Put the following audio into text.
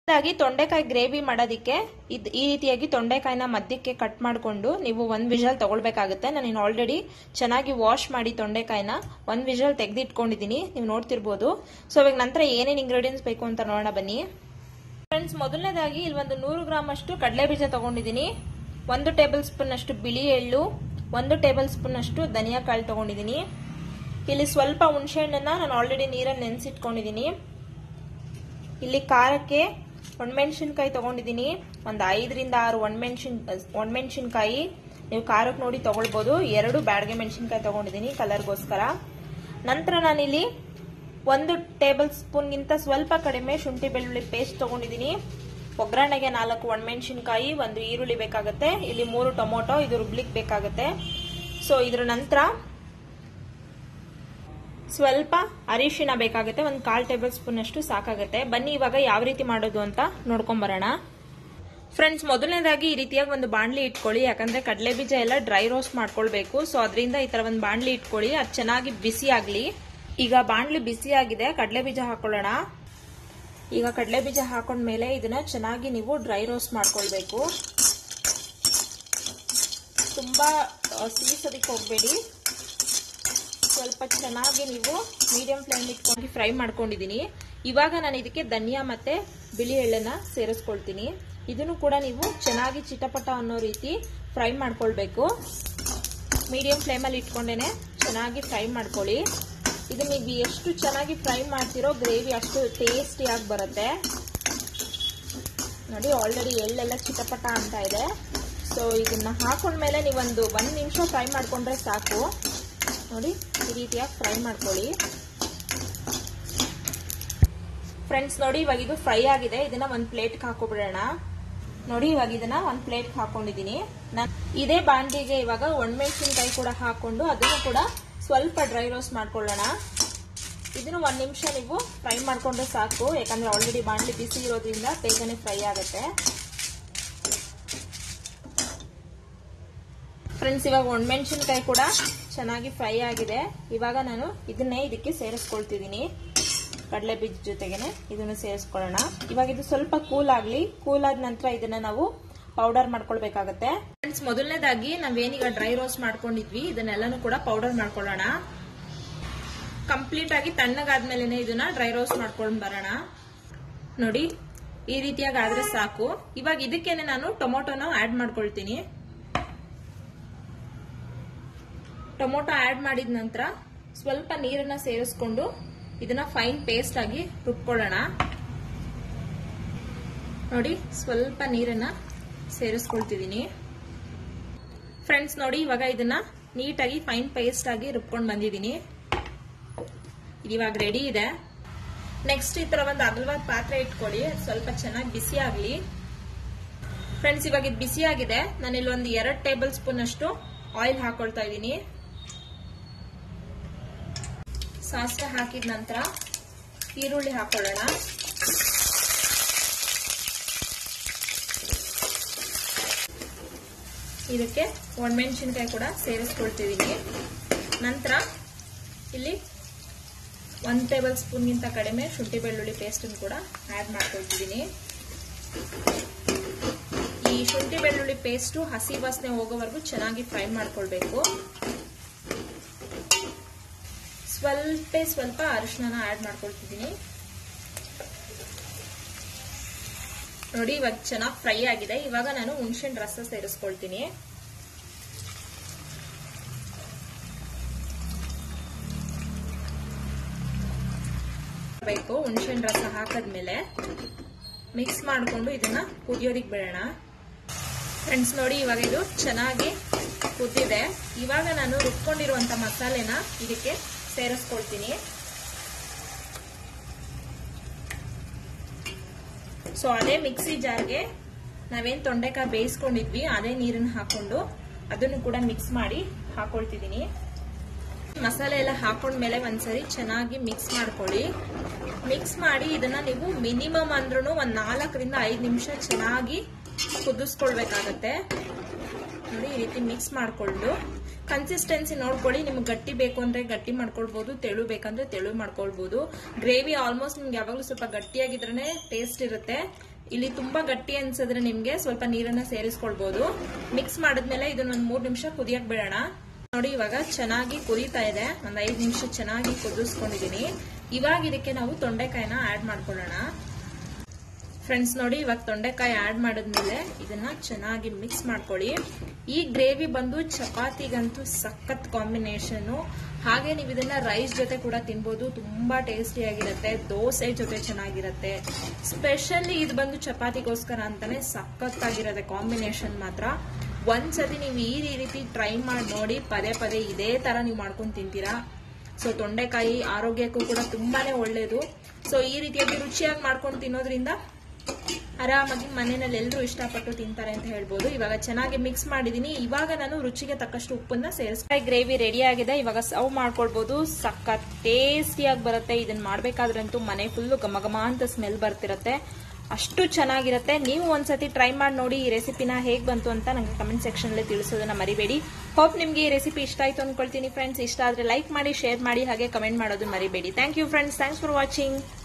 ಆಗಿ ತೊಂಡೆಕಾಯಿ ಗ್ರೇವಿ ಮಾಡೋದಕ್ಕೆ ಇದ್ ಈ ರೀತಿಯಾಗಿ ತೊಂಡೆಕಾಯಿನ ಮಧ್ಯಕ್ಕೆ ಕಟ್ ಮಾಡಿಕೊಂಡು ನೀವು ಒಂದ್ ವಿಷಲ್ ತಗೊಳ್ಬೇಕಾಗುತ್ತೆ ನಾನು ಆಲ್ರೆಡಿ ಚೆನ್ನಾಗಿ ವಾಶ್ ಮಾಡಿ ತೊಂಡೆಕಾಯಿನ ಒಂದ್ ವಿಷಲ್ ತೆಗೆದಿಟ್ಕೊಂಡಿದ್ದೀನಿ ನೀವು ನೋಡ್ತಿರ್ಬೋದು ಸೊ ಇವಾಗ ನಂತರ ಏನೇನು ಇಂಗ್ರೀಡಿಯೆಂಟ್ಸ್ ಬೇಕು ಅಂತ ನೋಡೋಣ ಬನ್ನಿ ಫ್ರೆಂಡ್ಸ್ ಮೊದಲನೇದಾಗಿ ಇಲ್ಲಿ ಒಂದು ನೂರು ಗ್ರಾಮ್ ಅಷ್ಟು ಕಡಲೆ ಬೀಜ ತಗೊಂಡಿದ್ದೀನಿ ಒಂದು ಟೇಬಲ್ ಸ್ಪೂನ್ ಅಷ್ಟು ಬಿಳಿ ಎಳ್ಳು ಒಂದು ಟೇಬಲ್ ಸ್ಪೂನ್ ಅಷ್ಟು ಧನಿಯಾ ಕಾಳು ತಗೊಂಡಿದ್ದೀನಿ ಇಲ್ಲಿ ಸ್ವಲ್ಪ ಹುಣಸೆಹಣ್ಣನ್ನ ನಾನು ಆಲ್ರೆಡಿ ನೀರಲ್ಲಿ ನೆನೆಸಿಟ್ಕೊಂಡಿದ್ದೀನಿ ಇಲ್ಲಿ ಖಾರಕ್ಕೆ ಒಣಮೆಣಸಿನ್ಕಾಯಿ ತಗೊಂಡಿದ್ದೀನಿ ಒಂದು ಐದರಿಂದ ಆರು ಒಣಮೆಣಸಿನ್ ಒಣಮೆಣಸಿನ್ಕಾಯಿ ನೀವು ಖಾರಕ್ಕೆ ನೋಡಿ ತಗೊಳ್ಬೋದು ಎರಡು ಬ್ಯಾಡಗೆ ಮೆಣಸಿನ್ಕಾಯಿ ತಗೊಂಡಿದ್ದೀನಿ ಕಲರ್ಗೋಸ್ಕರ ನಂತರ ನಾನಿಲ್ಲಿ ಒಂದು ಟೇಬಲ್ ಸ್ಪೂನ್ಗಿಂತ ಸ್ವಲ್ಪ ಕಡಿಮೆ ಶುಂಠಿ ಬೆಳ್ಳುಳ್ಳಿ ಪೇಸ್ಟ್ ತಗೊಂಡಿದ್ದೀನಿ ಒಗ್ಗರಣೆಗೆ ನಾಲ್ಕು ಒಣಮೆಣಸಿನ್ಕಾಯಿ ಒಂದು ಈರುಳ್ಳಿ ಬೇಕಾಗುತ್ತೆ ಇಲ್ಲಿ ಮೂರು ಟೊಮೊಟೊ ಇದು ರುಬ್ಲಿಕ್ಕೆ ಬೇಕಾಗುತ್ತೆ ಸೊ ಇದ್ರ ನಂತರ ಸ್ವಲ್ಪ ಅರಿಶಿಣ ಬೇಕಾಗುತ್ತೆ ಒಂದು ಕಾಲ್ ಟೇಬಲ್ ಸ್ಪೂನ್ ಅಷ್ಟು ಸಾಕಾಗುತ್ತೆ ಬನ್ನಿ ಇವಾಗ ಯಾವ ರೀತಿ ಮಾಡೋದು ಅಂತ ನೋಡ್ಕೊಂಡ್ ಬರೋಣ ಫ್ರೆಂಡ್ಸ್ ಮೊದಲನೇದಾಗಿ ಈ ರೀತಿಯಾಗಿ ಒಂದು ಬಾಣ್ಲಿ ಇಟ್ಕೊಳ್ಳಿ ಯಾಕಂದ್ರೆ ಕಡಲೆ ಬೀಜ ಎಲ್ಲ ಡ್ರೈ ರೋಸ್ಟ್ ಮಾಡ್ಕೊಳ್ಬೇಕು ಸೊ ಅದರಿಂದ ಈ ತರ ಒಂದು ಬಾಣ್ಲಿ ಇಟ್ಕೊಳ್ಳಿ ಅದು ಚೆನ್ನಾಗಿ ಬಿಸಿ ಆಗ್ಲಿ ಈಗ ಬಾಣ್ಲಿ ಬಿಸಿ ಆಗಿದೆ ಕಡಲೆ ಬೀಜ ಹಾಕೊಳ್ಳೋಣ ಈಗ ಕಡಲೆ ಬೀಜ ಹಾಕೊಂಡ್ಮೇಲೆ ಇದನ್ನ ಚೆನ್ನಾಗಿ ನೀವು ಡ್ರೈ ರೋಸ್ಟ್ ಮಾಡ್ಕೊಳ್ಬೇಕು ತುಂಬಾ ಸೀಸೋದಕ್ಕೆ ಹೋಗ್ಬೇಡಿ ಸ್ವಲ್ಪ ಚೆನ್ನಾಗಿ ನೀವು ಮೀಡಿಯಂ ಫ್ಲೇಮ್ ಇಟ್ಕೊಂಡು ಫ್ರೈ ಮಾಡ್ಕೊಂಡಿದ್ದೀನಿ ಇವಾಗ ನಾನು ಇದಕ್ಕೆ ಧನಿಯಾ ಮತ್ತೆ ಬಿಳಿ ಎಳ್ಳನ್ನ ಸೇರಿಸ್ಕೊಳ್ತೀನಿ ಇದನ್ನು ಕೂಡ ನೀವು ಚೆನ್ನಾಗಿ ಚಿಟಪಟ ಅನ್ನೋ ರೀತಿ ಫ್ರೈ ಮಾಡ್ಕೊಳ್ಬೇಕು ಮೀಡಿಯಂ ಫ್ಲೇಮಲ್ಲಿ ಇಟ್ಕೊಂಡೇನೆ ಚೆನ್ನಾಗಿ ಫ್ರೈ ಮಾಡ್ಕೊಳ್ಳಿ ಇದು ನೀವು ಎಷ್ಟು ಚೆನ್ನಾಗಿ ಫ್ರೈ ಮಾಡ್ತಿರೋ ಗ್ರೇವಿ ಅಷ್ಟು ಟೇಸ್ಟಿಯಾಗಿ ಬರುತ್ತೆ ನೋಡಿ ಆಲ್ರೆಡಿ ಎಳ್ಳೆಲ್ಲ ಚಿಟಪಟ ಅಂತ ಇದೆ ಸೊ ಇದನ್ನ ಹಾಕೊಂಡ್ಮೇಲೆ ನೀವೊಂದು ಒಂದು ನಿಮಿಷ ಫ್ರೈ ಮಾಡ್ಕೊಂಡ್ರೆ ಸಾಕು ನೋಡಿ ಈ ರೀತಿಯಾಗಿ ಫ್ರೈ ಮಾಡ್ಕೊಳ್ಳಿ ಫ್ರೆಂಡ್ಸ್ ನೋಡಿ ಇವಾಗ ಇದು ಫ್ರೈ ಆಗಿದೆ ಇದನ್ನ ಒಂದು ಪ್ಲೇಟ್ಗೆ ಹಾಕೋಬಿಡೋಣ ನೋಡಿ ಇವಾಗ ಇದನ್ನ ಒಂದು ಪ್ಲೇಟ್ಗೆ ಹಾಕೊಂಡಿದ್ದೀನಿ ನಾನು ಇದೇ ಬಾಂಡಿಗೆ ಇವಾಗ ಒಣಮೆಣಸಿನ್ಕಾಯಿ ಕೂಡ ಹಾಕೊಂಡು ಅದನ್ನು ಕೂಡ ಸ್ವಲ್ಪ ಡ್ರೈ ರೋಸ್ಟ್ ಮಾಡ್ಕೊಳ್ಳೋಣ ಇದನ್ನು ಒಂದ್ ನಿಮಿಷ ನೀವು ಫ್ರೈ ಮಾಡ್ಕೊಂಡ್ರೆ ಸಾಕು ಯಾಕಂದ್ರೆ ಆಲ್ರೆಡಿ ಬಾಂಡ್ಲಿ ಬಿಸಿ ಇರೋದ್ರಿಂದ ಬೇಗನೆ ಫ್ರೈ ಆಗುತ್ತೆ ಫ್ರೆಂಡ್ಸ್ ಇವಾಗ ಒಣಮೆಣಸಿನ್ಕಾಯಿ ಕೂಡ ಚೆನ್ನಾಗಿ ಫ್ರೈ ಆಗಿದೆ ಇವಾಗ ನಾನು ಇದನ್ನೇ ಇದಕ್ಕೆ ಸೇರಿಸ್ಕೊಳ್ತಿದ್ದೀನಿ ಕಡಲೆ ಬೀಜ ಜೊತೆಗೇನೆ ಇದನ್ನು ಸೇರಿಸ್ಕೊಳ್ಳೋಣ ಇವಾಗ ಇದು ಸ್ವಲ್ಪ ಕೂಲ್ ಆಗ್ಲಿ ಕೂಲ್ ಆದ ನಂತರ ಇದನ್ನ ನಾವು ಪೌಡರ್ ಮಾಡ್ಕೊಳ್ಬೇಕಾಗತ್ತೆ ಫ್ರೆಂಡ್ಸ್ ಮೊದಲನೇದಾಗಿ ನಾವೇನೀಗ ಡ್ರೈ ರೋಸ್ಟ್ ಮಾಡ್ಕೊಂಡಿದ್ವಿ ಇದನ್ನೆಲ್ಲಾನು ಕೂಡ ಪೌಡರ್ ಮಾಡ್ಕೊಳ್ಳೋಣ ಕಂಪ್ಲೀಟ್ ಆಗಿ ತಣ್ಣಗಾದ್ಮೇಲೆ ಇದನ್ನ ಡ್ರೈ ರೋಸ್ಟ್ ಮಾಡ್ಕೊಂಡ್ ಬರೋಣ ನೋಡಿ ಈ ರೀತಿಯಾಗಿ ಆದ್ರೆ ಸಾಕು ಇವಾಗ ಇದಕ್ಕೇನೆ ನಾನು ಟೊಮೊಟೊನ ಆಡ್ ಮಾಡ್ಕೊಳ್ತೀನಿ ಟೊಮೊಟೊ ಆಡ್ ಮಾಡಿದ ನಂತರ ಸ್ವಲ್ಪ ನೀರನ್ನ ಸೇರಿಸ್ಕೊಂಡು ಇದನ್ನ ಫೈನ್ ಪೇಸ್ಟ್ ಆಗಿ ರುಬ್ಕೊಳ್ಳೋಣ ನೋಡಿ ಸ್ವಲ್ಪ ನೀರನ್ನ ಸೇರಿಸ್ಕೊಳ್ತಿದ್ದೀನಿ ಫ್ರೆಂಡ್ಸ್ ನೋಡಿ ಇವಾಗ ಇದನ್ನ ನೀಟಾಗಿ ಫೈನ್ ಪೇಸ್ಟ್ ಆಗಿ ರುಬ್ಕೊಂಡು ಬಂದಿದ್ದೀನಿ ಇವಾಗ ರೆಡಿ ಇದೆ ನೆಕ್ಸ್ಟ್ ಈ ತರ ಒಂದು ಅಗಲವಾದ ಪಾತ್ರೆ ಇಟ್ಕೊಳ್ಳಿ ಸ್ವಲ್ಪ ಚೆನ್ನಾಗಿ ಬಿಸಿ ಆಗ್ಲಿ ಫ್ರೆಂಡ್ಸ್ ಇವಾಗ ಇದು ಬಿಸಿ ಆಗಿದೆ ನಾನು ಇಲ್ಲಿ ಒಂದು ಎರಡು ಟೇಬಲ್ ಸ್ಪೂನ್ ಅಷ್ಟು ಆಯಿಲ್ ಹಾಕೊಳ್ತಾ ಇದ್ದೀನಿ ಸಾಸಿವೆ ಹಾಕಿದ ನಂತರ ಈರುಳ್ಳಿ ಹಾಕೊಳ್ಳೋಣ ಇದಕ್ಕೆ ಒಣಮೆಣಸಿನ್ಕಾಯಿ ಕೂಡ ಸೇರಿಸ್ಕೊಳ್ತಿದ್ದೀನಿ ನಂತರ ಇಲ್ಲಿ ಒಂದು ಟೇಬಲ್ ಸ್ಪೂನ್ಗಿಂತ ಕಡಿಮೆ ಶುಂಠಿ ಬೆಳ್ಳುಳ್ಳಿ ಪೇಸ್ಟನ್ನು ಕೂಡ ಆ್ಯಡ್ ಮಾಡ್ಕೊಳ್ತಿದ್ದೀನಿ ಈ ಶುಂಠಿ ಬೆಳ್ಳುಳ್ಳಿ ಪೇಸ್ಟು ಹಸಿ ವಾಸನೆ ಹೋಗೋವರೆಗೂ ಚೆನ್ನಾಗಿ ಫ್ರೈ ಮಾಡ್ಕೊಳ್ಬೇಕು ಸ್ವಲ್ಪ ಸ್ವಲ್ಪ ಅರಿಶಿನ ಆ್ಯಡ್ ಮಾಡ್ಕೊಳ್ತಿದ್ದೀನಿ ನೋಡಿ ಇವಾಗ ಚೆನ್ನಾಗಿ ಫ್ರೈ ಆಗಿದೆ ಇವಾಗ ನಾನು ಹುಣಸೆನ್ ರಸ ಸೇರಿಸ್ಕೊಳ್ತೀನಿ ಬೇಕು ಹುಣಸೆನ್ ರಸ ಹಾಕದ್ಮೇಲೆ ಮಿಕ್ಸ್ ಮಾಡಿಕೊಂಡು ಇದನ್ನ ಕುದಿಯೋದಿಕ್ ಬಿಡೋಣ ಫ್ರೆಂಡ್ಸ್ ನೋಡಿ ಇವಾಗ ಇದು ಚೆನ್ನಾಗಿ ಕುದ್ದಿದೆ ಇವಾಗ ನಾನು ರುಬ್ಕೊಂಡಿರುವಂತ ಮಸಾಲೆನ ಇದಕ್ಕೆ ಸೇರಿಸ್ಕೊಳ್ತೀನಿ ಸೊ ಅದೇ ಮಿಕ್ಸಿ ಜಾರ್ಗೆ ನಾವೇನ್ ತೊಂಡೆಕಾಯಿ ಬೇಯಿಸ್ಕೊಂಡಿದ್ವಿ ಅದೇ ನೀರನ್ನ ಹಾಕೊಂಡು ಅದನ್ನು ಕೂಡ ಮಿಕ್ಸ್ ಮಾಡಿ ಹಾಕೊಳ್ತಿದ್ದೀನಿ ಮಸಾಲೆ ಎಲ್ಲ ಹಾಕೊಂಡ್ಮೇಲೆ ಒಂದ್ಸರಿ ಚೆನ್ನಾಗಿ ಮಿಕ್ಸ್ ಮಾಡ್ಕೊಳ್ಳಿ ಮಿಕ್ಸ್ ಮಾಡಿ ಇದನ್ನ ನೀವು ಮಿನಿಮಮ್ ಅಂದ್ರೂ ಒಂದ್ ನಾಲ್ಕರಿಂದ ಐದು ನಿಮಿಷ ಚೆನ್ನಾಗಿ ಕುದಿಸ್ಕೊಳ್ಬೇಕಾಗತ್ತೆ ನೋಡಿ ಈ ರೀತಿ ಮಿಕ್ಸ್ ಮಾಡ್ಕೊಂಡು ಕನ್ಸಿಸ್ಟೆನ್ಸಿ ನೋಡ್ಕೊಳ್ಳಿ ನಿಮ್ಗೆ ಗಟ್ಟಿ ಬೇಕು ಅಂದ್ರೆ ಗಟ್ಟಿ ಮಾಡ್ಕೊಳ್ಬಹುದು ತೆಳು ಬೇಕಂದ್ರೆ ತೆಳು ಮಾಡ್ಕೊಳ್ಬಹುದು ಗ್ರೇವಿ ಆಲ್ಮೋಸ್ಟ್ ನಿಮ್ಗೆ ಯಾವಾಗಲೂ ಸ್ವಲ್ಪ ಗಟ್ಟಿಯಾಗಿದ್ರೇನೆ ಟೇಸ್ಟ್ ಇರುತ್ತೆ ಇಲ್ಲಿ ತುಂಬಾ ಗಟ್ಟಿ ಅನ್ಸಿದ್ರೆ ನಿಮ್ಗೆ ಸ್ವಲ್ಪ ನೀರನ್ನ ಸೇರಿಸ್ಕೊಳ್ಬಹುದು ಮಿಕ್ಸ್ ಮಾಡಿದ್ಮೇಲೆ ಇದನ್ನ ಒಂದ್ ಮೂರ್ ನಿಮಿಷ ಕುದಿಯಕ್ ಬಿಡೋಣ ನೋಡಿ ಇವಾಗ ಚೆನ್ನಾಗಿ ಕುದೀತಾ ಇದೆ ಒಂದ್ ಐದ್ ನಿಮಿಷ ಚೆನ್ನಾಗಿ ಕುದಿಸ್ಕೊಂಡಿದೀನಿ ಇವಾಗ ಇದಕ್ಕೆ ನಾವು ತೊಂಡೆಕಾಯಿನ ಆಡ್ ಮಾಡ್ಕೊಳ್ಳೋಣ ಫ್ರೆಂಡ್ಸ್ ನೋಡಿ ಇವಾಗ ತೊಂಡೆಕಾಯಿ ಆಡ್ ಮಾಡಿದ್ಮೇಲೆ ಇದನ್ನ ಚೆನ್ನಾಗಿ ಮಿಕ್ಸ್ ಮಾಡ್ಕೊಳ್ಳಿ ಈ ಗ್ರೇವಿ ಬಂದು ಚಪಾತಿಗಂತೂ ಸಖತ್ ಕಾಂಬಿನೇಷನ್ ಹಾಗೆ ನೀವು ಇದನ್ನ ರೈಸ್ ಜೊತೆ ಕೂಡ ತಿನ್ಬೋದು ತುಂಬಾ ಟೇಸ್ಟಿ ಆಗಿರುತ್ತೆ ದೋಸೆ ಜೊತೆ ಚೆನ್ನಾಗಿರುತ್ತೆ ಸ್ಪೆಷಲಿ ಇದು ಬಂದು ಚಪಾತಿಗೋಸ್ಕರ ಅಂತಾನೆ ಸಖತ್ತಾಗಿರುತ್ತೆ ಕಾಂಬಿನೇಷನ್ ಮಾತ್ರ ಒಂದ್ಸತಿ ನೀವು ಈ ರೀತಿ ಟ್ರೈ ಮಾಡಿ ನೋಡಿ ಪದೇ ಪದೇ ಇದೇ ತರ ನೀವು ಮಾಡ್ಕೊಂಡು ತಿಂತೀರಾ ಸೊ ತೊಂಡೆಕಾಯಿ ಆರೋಗ್ಯಕ್ಕೂ ಕೂಡ ತುಂಬಾನೇ ಒಳ್ಳೇದು ಸೊ ಈ ರೀತಿಯಾಗಿ ರುಚಿಯಾಗಿ ಮಾಡ್ಕೊಂಡು ತಿನ್ನೋದ್ರಿಂದ ಆರಾಮಾಗಿ ಮನೆಯಲ್ಲಿ ಎಲ್ಲರೂ ಇಷ್ಟಪಟ್ಟು ತಿಂತಾರೆ ಅಂತ ಹೇಳ್ಬೋದು ಇವಾಗ ಚೆನ್ನಾಗಿ ಮಿಕ್ಸ್ ಮಾಡಿದೀನಿ ಇವಾಗ ನಾನು ರುಚಿಗೆ ತಕ್ಕಷ್ಟು ಉಪ್ಪನ್ನ ಸೇರಿಸ್ಕಾಯಿ ಗ್ರೇವಿ ರೆಡಿ ಆಗಿದೆ ಇವಾಗ ಸರ್ವ್ ಮಾಡ್ಕೊಳ್ಬಹುದು ಸಖತ್ ಟೇಸ್ಟಿಯಾಗಿ ಬರುತ್ತೆ ಇದನ್ನ ಮಾಡ್ಬೇಕಾದ್ರಂತೂ ಮನೆ ಫುಲ್ಲು ಘಮ ಘಮ ಅಂತ ಸ್ಮೆಲ್ ಬರ್ತಿರತ್ತೆ ಅಷ್ಟು ಚೆನ್ನಾಗಿರುತ್ತೆ ನೀವು ಒಂದ್ಸತಿ ಟ್ರೈ ಮಾಡಿ ನೋಡಿ ಈ ರೆಸಿಪಿನ ಹೇಗೆ ಬಂತು ಅಂತ ನನಗೆ ಕಮೆಂಟ್ ಸೆಕ್ಷನ್ ಅಲ್ಲಿ ತಿಳಿಸೋದನ್ನ ಮರಿಬೇಡಿ ಹೋಪ್ ನಿಮ್ಗೆ ಈ ರೆಸಿಪಿ ಇಷ್ಟ ಆಯ್ತು ಅನ್ಕೊಳ್ತೀನಿ ಫ್ರೆಂಡ್ಸ್ ಇಷ್ಟ ಆದ್ರೆ ಲೈಕ್ ಮಾಡಿ ಶೇರ್ ಮಾಡಿ ಹಾಗೆ ಕಮೆಂಟ್ ಮಾಡೋದು ಮರಿಬೇಡಿ thank you friends thanks for watching